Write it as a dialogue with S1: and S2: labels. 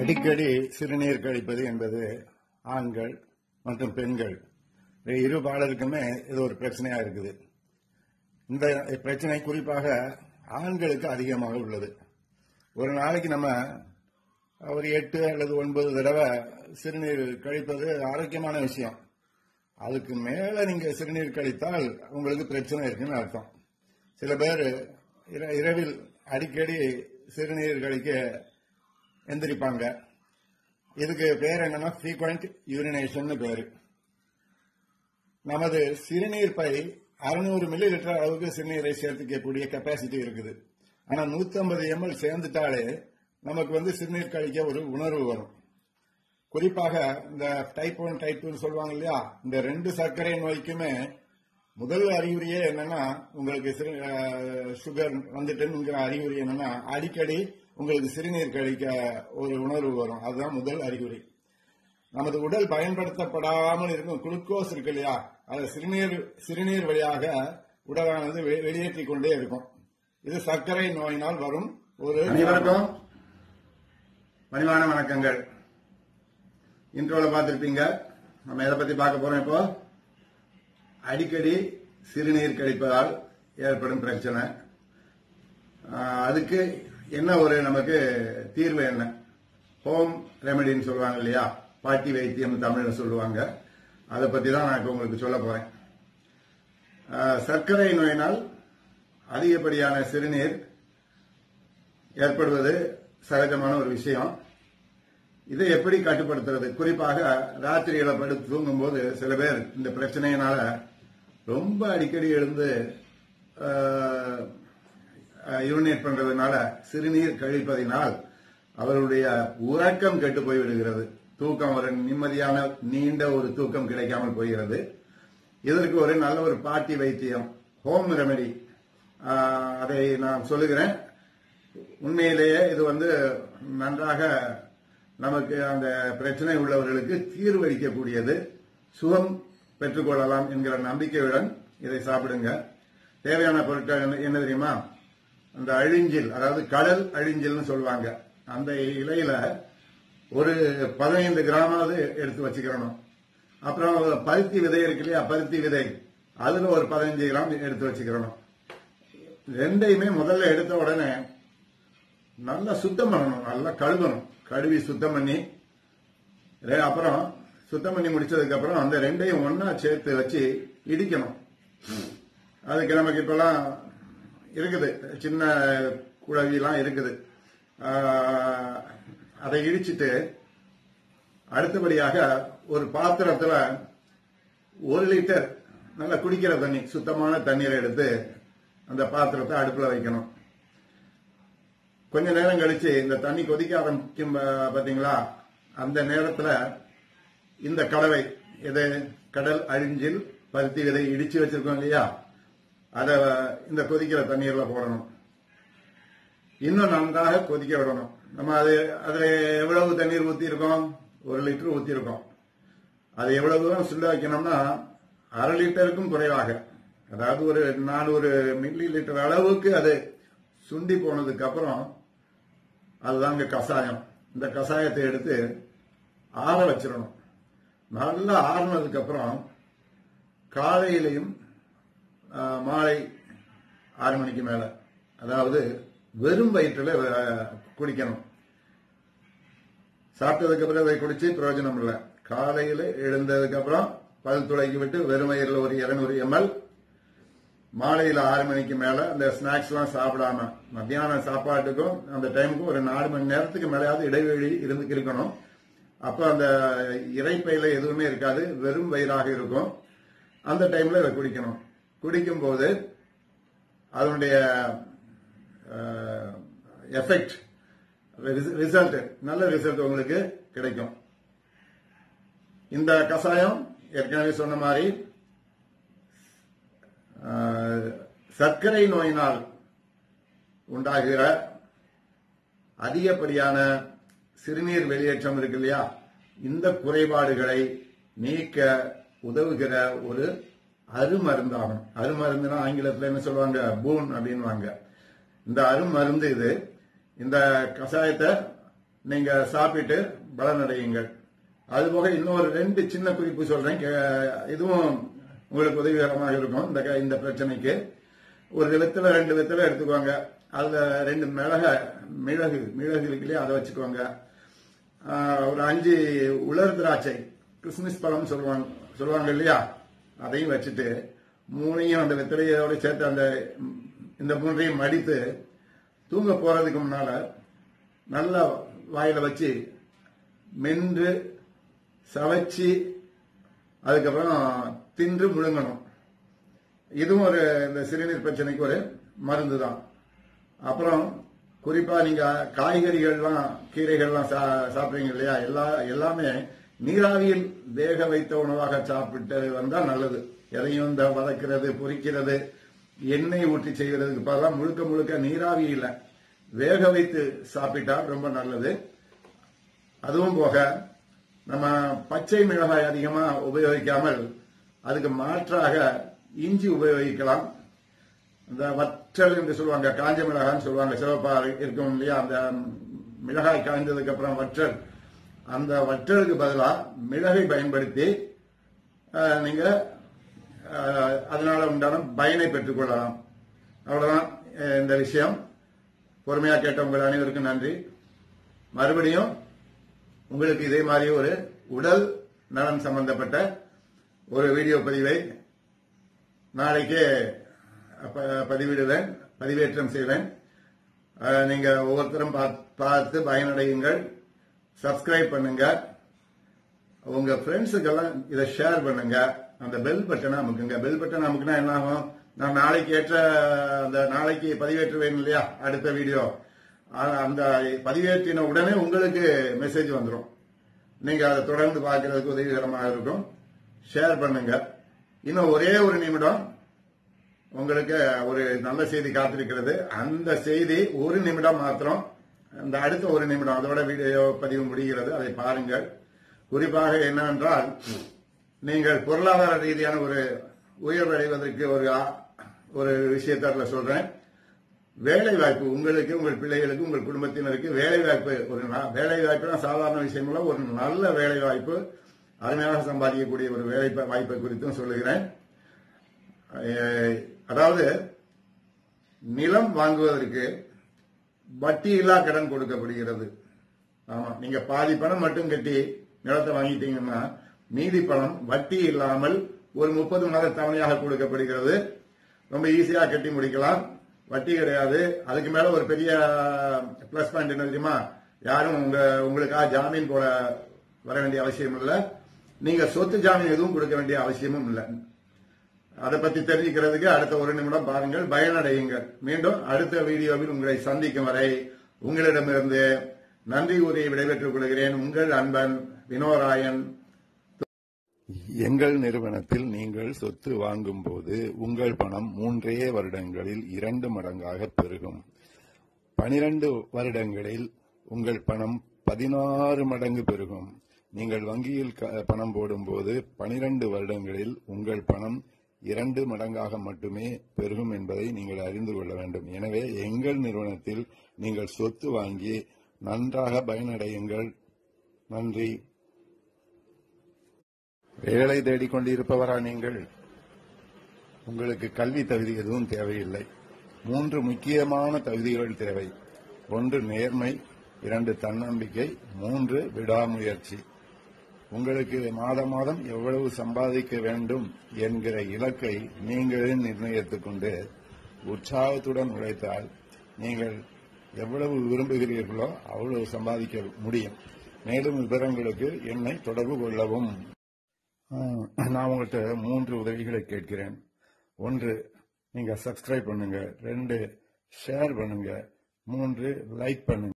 S1: அடிக்கடி சிறுநீர் கழிப்பது என்பது ஆண்கள் மற்றும் பெண்கள் இந்த இரு பாலருக்குமே இது ஒரு பிரச்சனையா இருக்குது இந்த பிரச்சனை குறிப்பாக ஆண்களுக்கு அதிகமாக உள்ளது ஒரு நாளைக்கு நம்ம ஒரு எட்டு அல்லது ஒன்பது தடவை சிறுநீர் கழிப்பது ஆரோக்கியமான விஷயம் அதுக்கு மேல நீங்க சிறுநீர் கழித்தால் உங்களுக்கு பிரச்சனை இருக்குன்னு அர்த்தம் சில பேர் இர- இரவில் அடிக்கடி சிறுநீர் கழிக்க எந்திரிப்பாங்க இதுக்கு பேர் என்னன்னா ஃப்ரீக்வெண்ட் யூரினேஷன் பேரு நமது சிறுநீர் பை 600 மில்லி லிட்டர் அளவுக்கு சிறுநீரை சேர்த்துக்கக்கூடிய கெப்பாசிட்டி இருக்குது ஆனா 150 எம்எல் சேர்ந்துட்டாலே நமக்கு வந்து சிறுநீர் கழிக்க ஒரு உணர்வு வரும் குறிப்பாக இந்த டைப் ஒன் டைப் டூ சொல்லுவாங்க இல்லையா இந்த ரெண்டு சர்க்கரை நோய்க்குமே முதல் அறிகுறியே என்னன்னா உங்களுக்கு சிறு- அஹ், சுகர் வந்துட்டுங்கிற அறிகுறி என்னன்னா அடிக்கடி உங்களுக்கு சிறுநீர் கழிக்க ஒரு உணர்வு வரும் அதுதான் முதல் அறிகுறி நமது உடல் பயன்படுத்தப்படாமல் இருக்கும் குளுக்கோஸ் இருக்கு இல்லையா அது சிறுநீர் சிறுநீர் வழியாக உடலானது வெ- வெளியேற்றிக் கொண்டே இருக்கும் இது சர்க்கரை நோயினால் வரும் ஒரு
S2: அனைவருக்கும் பணிவான வணக்கங்கள் இன்ட்ரோல பார்த்திருப்பீங்க நம்ம எதை பத்தி பார்க்க போறோம் இப்போ அடிக்கடி சிறுநீர் கழிப்பதால் ஏற்படும் பிரச்சனை ஆஹ், அதுக்கு என்ன ஒரு நமக்கு தீர்வு என்ன ஹோம் ரெமெடின்னு சொல்லுவாங்க இல்லையா பாட்டி வைத்தியம் தமிழ்ல சொல்லுவாங்க அதை பத்தி தான் நான் இப்போ உங்களுக்கு சொல்ல போறேன் ஆஹ், சர்க்கரை நோயினால் அதிகப்படியான சிறுநீர் ஏற்படுவது சகஜமான ஒரு விஷயம் இதை எப்படி கட்டுப்படுத்துறது குறிப்பாக ராத்திரிகளை படுத்து தூங்கும்போது சில பேர் இந்த பிரச்சனையினால ரொம்ப அடிக்கடி எழுந்து யூரினேட் பண்றதுனால சிறுநீர் கழிப்பதினால் அவருடைய உறக்கம் கெட்டு போய்விடுகிறது தூக்கம் ஒரு நிம்மதியான நீண்ட ஒரு தூக்கம் கிடைக்காமல் போகிறது இதற்கு ஒரு நல்ல ஒரு பாட்டி வைத்தியம் ஹோம் ரெமெடி அதை நான் சொல்லுகிறேன் உண்மையிலேயே இது வந்து நன்றாக நமக்கு அந்த பிரச்சனை உள்ளவர்களுக்கு தீர்வளிக்கக்கூடியது சுகம் பெற்றுக்கொள்ளலாம் என்கிற நம்பிக்கையுடன் இதை சாப்பிடுங்க தேவையான பொருட்கள் என்ன- என்ன தெரியுமா அந்த அழிஞ்சில் அதாவது கடல் அழிஞ்சில்னு சொல்லுவாங்க அந்த இலையில ஒரு பதினைந்து கிராமாவது எடுத்து வச்சுக்கிறணும் அப்புறம் பருத்தி விதை இருக்கு இல்லையா பருத்தி விதை அதுல ஒரு பதினஞ்சு கிராம் எடுத்து வச்சுக்கிறணும் ரெண்டையுமே முதல்ல எடுத்த உடனே நல்லா சுத்தம் பண்ணணும் நல்லா கழுவணும் கழுவி சுத்தம் பண்ணி ரெ- அப்புறம் சுத்தம் பண்ணி முடிச்சதுக்கு அப்புறம் அந்த ரெண்டையும் ஒண்ணா சேர்த்து வச்சு இடிக்கணும் அதுக்கு நமக்கு இப்பெல்லாம் இருக்குது சின்ன குழவிலாம் இருக்குது ஆஹ், அதை இடிச்சிட்டு அடுத்தபடியாக ஒரு பாத்திரத்துல ஒரு லிட்டர் நல்லா குடிக்கிற தண்ணி சுத்தமான தண்ணீரை எடுத்து அந்த பாத்திரத்தை அடுப்புல வைக்கணும் கொஞ்ச நேரம் கழிச்சு இந்த தண்ணி கொதிக்க ஆரம்பிக்கும் பா- பாத்தீங்களா அந்த நேரத்துல இந்த கடவை இது கடல் அழிஞ்சில் பருத்தி விதை இடிச்சு வச்சிருக்கோம் இல்லையா அத இந்த கொதிக்கிற தண்ணீர்ல போடணும் இன்னும் நன்றாக கொதிக்க விடணும் நம்ம அது அதுல எவ்வளவு தண்ணீர் ஊத்தி இருக்கோம் ஒரு லிட்டர் ஊத்தி இருக்கோம் அது எவ்வளவு தூரம் சுண்ட வைக்கணும்னா அரை லிட்டருக்கும் குறைவாக அதாவது ஒரு நானூறு மில்லி லிட்டர் அளவுக்கு அது சுண்டி போனதுக்கு அப்புறம் அதுதாங்க கஷாயம் இந்த கஷாயத்தை எடுத்து ஆற வச்சிடணும் நல்லா ஆறுனதுக்கு அப்புறம் காலையிலையும் ஆ, மாலை ஆறு மணிக்கு மேல அதாவது வெறும் வயிற்றுல அஹ், குடிக்கணும் சாப்பிட்டதுக்கு அப்புறம் அதை குடிச்சு பிரயோஜனம் இல்லை காலையில எழுந்ததுக்கு அப்புறம் பல் துளைக்கி விட்டு வெறும் வயிறுல ஒரு 200 எம்எல் மாலையில ஆறு மணிக்கு மேல அந்த ஸ்நாக்ஸ் எல்லாம் சாப்பிடாம மத்தியான சாப்பாட்டுக்கும் அந்த டைமுக்கும் ஒரு நாலு மணி நேரத்துக்கு மேலேயாவது இடைவெளி இருந்து இருக்கணும் அப்ப அந்த இறைப்பையில எதுவுமே இருக்காது வெறும் வயிறாக இருக்கும் அந்த டைம்ல இதை குடிக்கணும் குடிக்கும் போது அதனுடைய எஃபெக்ட் ரிசல்ட் நல்ல ரிசல்ட் உங்களுக்கு கிடைக்கும் இந்த கஷாயம் ஏற்கனவே சொன்ன மாதிரி ஆஹ், சர்க்கரை நோயினால் உண்டாகிற அதிகப்படியான சிறுநீர் வெளியேற்றம் இருக்கு இல்லையா இந்த குறைபாடுகளை நீக்க உதவுகிற ஒரு அருமருந்தாகும் அருமருந்துனா ஆங்கிலத்தில் என்ன சொல்லுவாங்க பூன் அப்படின்வாங்க இந்த அருமருந்து இது இந்த கஷாயத்தை நீங்க சாப்பிட்டு பலனடையுங்கள் அதுபோக இன்னொரு ரெண்டு சின்ன குறிப்பு சொல்றேன் கே- இதுவும் உங்களுக்கு உதவிகரமாக இருக்கும் இந்த க- இந்த பிரச்சனைக்கு ஒரு வித்துல ரெண்டு வித்துல எடுத்துக்கோங்க அதுல ரெண்டு மிளக மிளகு மிளகு இருக்கு இல்லையா அதை வச்சுக்கோங்க ஆஹ், ஒரு அஞ்சு உலர் திராட்சை கிறிஸ்மஸ் பழம் சொல்லுவாங்க சொல்லுவாங்க இல்லையா அதையும் வச்சுட்டு மூணையும் அந்த வெத்தலையோட சேர்த்து அந்த ம், இந்த மூன்றையும் மடித்து தூங்க போறதுக்கு முன்னால நல்லா வாயில வச்சு மென்று சவைச்சு அதுக்கப்புறம் தின்று முழுங்கணும் இதுவும் ஒரு இந்த சிறுநீர் பிரச்சனைக்கு ஒரு மருந்து தான் அப்புறம் குறிப்பா நீங்க காய்கறிகள்லாம் கீரைகள்லாம் சா- சாப்பிடுறீங்க இல்லையா எல்லா எல்லாமே நீராவியில் வேக வைத்த உணவாக சாப்பிட்டு வந்தா நல்லது எதையும் இந்த வதக்கிறது பொரிக்கிறது எண்ணெய் ஊற்றி செய்வதற்கு பதிலாக முழுக்க முழுக்க நீராவியில வேக வைத்து சாப்பிட்டா ரொம்ப நல்லது அதுவும் போக நம்ம பச்சை மிளகாய் அதிகமா உபயோகிக்காமல் அதுக்கு மாற்றாக இஞ்சி உபயோகிக்கலாம் இந்த வற்றல் என்று சொல்லுவாங்க காஞ்ச மிளகாய்னு சொல்லுவாங்க சிவப்பா இருக்கும் இல்லையா அந்த மிளகாய் காய்ந்ததுக்கு அப்புறம் வற்றல் அந்த வற்றலுக்கு பதிலா மிளகை பயன்படுத்தி அஹ், நீங்க அஹ், அதனால உண்டான பயனை பெற்றுக்கொள்ளலாம் அவ்வளவுதான் அஹ், இந்த விஷயம் பொறுமையா கேட்ட உங்கள் அனைவருக்கும் நன்றி மறுபடியும் உங்களுக்கு இதே மாதிரி ஒரு உடல் நலன் சம்பந்தப்பட்ட ஒரு வீடியோ பதிவை நாளைக்கே ப- பதிவிடுவேன் பதிவேற்றம் செய்வேன் அஹ், நீங்க ஒவ்வொருத்தரும் பாத்- பார்த்து பயனடையுங்கள் சப்ஸ்கிரைப் பண்ணுங்க உங்க ஃப்ரெண்ட்ஸுக்கெல்லாம் இதை ஷேர் பண்ணுங்க அந்த பெல் பட்டனை அமுக்குங்க பெல் பட்டன் அமுக்குனா என்ன ஆகும் நான் நாளைக்கு ஏற்ற அந்த நாளைக்கு பதிவேற்றுவேன் இல்லையா அடுத்த வீடியோ ஆ- அந்த பதிவேற்றின உடனே உங்களுக்கு மெசேஜ் வந்துடும் நீங்க அதை தொடர்ந்து பார்க்கறதுக்கு உதவிகரமாக இருக்கும் ஷேர் பண்ணுங்க இன்னும் ஒரே ஒரு நிமிடம் உங்களுக்கு ஒரு நல்ல செய்தி காத்திருக்கிறது அந்த செய்தி ஒரு நிமிடம் மாத்திரம் அந்த அடுத்த ஒரு நிமிடம் அதோட வீடியோ பதிவு முடிகிறது அதை பாருங்கள் குறிப்பாக என்னவென்றால் நீங்கள் பொருளாதார ரீதியான ஒரு உயர்வடைவதற்கு ஒரு ஆ- ஒரு விஷயத்தை அதுல சொல்றேன் வேலை வாய்ப்பு உங்களுக்கு உங்கள் பிள்ளைகளுக்கு உங்கள் குடும்பத்தினருக்கு வேலை வாய்ப்பு ஒரு நா- வேலை வாய்ப்புனா சாதாரண விஷயம் இல்ல ஒரு நல்ல வேலை வாய்ப்பு அருமையாக சம்பாதிக்கக்கூடிய ஒரு வேலை ப- வாய்ப்பை குறித்தும் சொல்லுகிறேன் அஹ், அதாவது நிலம் வாங்குவதற்கு வட்டி இல்லா கடன் கொடுக்கப்படுகிறது ஆமா நீங்க பாதி பணம் மட்டும் கட்டி நிலத்தை வாங்கிட்டீங்கன்னா மீதி பணம் வட்டி இல்லாமல் ஒரு முப்பது மாத தவணையாக கொடுக்கப்படுகிறது ரொம்ப ஈஸியா கட்டி முடிக்கலாம் வட்டி கிடையாது அதுக்கு மேல ஒரு பெரிய பிளஸ் பாயிண்ட் என்ன தெரியுமா யாரும் உங்க உங்களுக்காக ஜாமீன் போட வர வேண்டிய அவசியம் இல்லை நீங்க சொத்து ஜாமீன் எதுவும் கொடுக்க வேண்டிய அவசியமும் இல்லை அதை பத்தி தெரிஞ்சுக்கிறதுக்கு அடுத்த ஒரு நிமிடம் பாருங்கள் பயனடையுங்கள் மீண்டும் அடுத்த வீடியோவில் உங்களை சந்திக்கும் வரை உங்களிடமிருந்து நன்றி கூறி விடைபெற்றுக் கொள்கிறேன் உங்கள் அன்பன் வினோராயன்
S1: எங்கள் நிறுவனத்தில் நீங்கள் சொத்து வாங்கும் போது உங்கள் பணம் மூன்றே வருடங்களில் இரண்டு மடங்காக பெருகும் பனிரெண்டு வருடங்களில் உங்கள் பணம் பதினாறு மடங்கு பெருகும் நீங்கள் வங்கியில் க- பணம் போடும்போது பனிரெண்டு வருடங்களில் உங்கள் பணம் இரண்டு மடங்காக மட்டுமே பெருகும் என்பதை நீங்கள் அறிந்து கொள்ள வேண்டும் எனவே எங்கள் நிறுவனத்தில் நீங்கள் சொத்து வாங்கி நன்றாக பயனடையுங்கள் நன்றி வேலை தேடிக் கொண்டிருப்பவரா நீங்கள் உங்களுக்கு கல்வி தகுதி எதுவும் தேவையில்லை மூன்று முக்கியமான தகுதிகள் தேவை ஒன்று நேர்மை இரண்டு தன்னம்பிக்கை மூன்று விடாமுயற்சி உங்களுக்கு மாதம் மாதம் எவ்வளவு சம்பாதிக்க வேண்டும் என்கிற இலக்கை நீங்களே நிர்ணயித்துக் கொண்டு உற்சாகத்துடன் உழைத்தால் நீங்கள் எவ்வளவு விரும்புகிறீர்களோ அவ்வளவு சம்பாதிக்க முடியும் மேலும் விவரங்களுக்கு என்னை தொடர்பு கொள்ளவும் ஆஹ், நான் உங்கள்கிட்ட மூன்று உதவிகளை கேட்கிறேன் ஒன்று நீங்க சப்ஸ்கிரைப் பண்ணுங்க ரெண்டு ஷேர் பண்ணுங்க மூன்று லைக் பண்ணுங்க